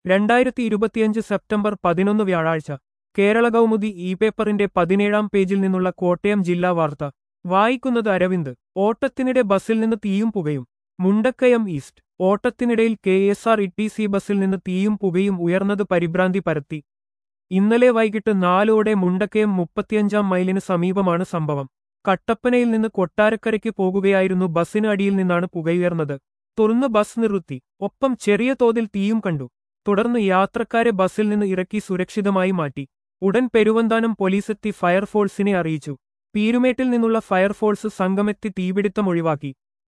രണ്ടായിരത്തി ഇരുപത്തിയഞ്ച് സെപ്റ്റംബർ പതിനൊന്ന് വ്യാഴാഴ്ച കേരള കൗമുദി ഇ പേപ്പറിന്റെ പതിനേഴാം പേജിൽ നിന്നുള്ള കോട്ടയം ജില്ലാ വാർത്ത വായിക്കുന്നത് അരവിന്ദ് ഓട്ടത്തിനിടെ ബസ്സിൽ നിന്ന് തീയും പുകയും മുണ്ടക്കയം ഈസ്റ്റ് ഓട്ടത്തിനിടയിൽ K S R E T C ബസ്സിൽ നിന്ന് തീയും പുകയും ഉയർന്നത് പരിഭ്രാന്തി പരത്തി ഇന്നലെ വൈകിട്ട് നാലോടെ മുണ്ടക്കയം മുപ്പത്തിയഞ്ചാം മൈലിന് സമീപമാണ് സംഭവം കട്ടപ്പനയിൽ നിന്ന് കൊട്ടാരക്കരയ്ക്ക് പോകുകയായിരുന്നു ബസ്സിന് അടിയിൽ നിന്നാണ് പുകയുയർന്നത് തുറന്ന് ബസ് നിർത്തി ഒപ്പം ചെറിയ തോതിൽ തീയും കണ്ടു തുടർന്ന് യാത്രക്കാരെ ബസ്സിൽ നിന്ന് ഇറക്കി സുരക്ഷിതമായി മാറ്റി ഉടൻ പെരുവന്താനം പോലീസെത്തി ഫയർഫോഴ്സിനെ അറിയിച്ചു പീരുമേട്ടിൽ നിന്നുള്ള ഫയർഫോഴ്സ് സംഘമെത്തി തീപിടുത്തം ഒഴിവാക്കി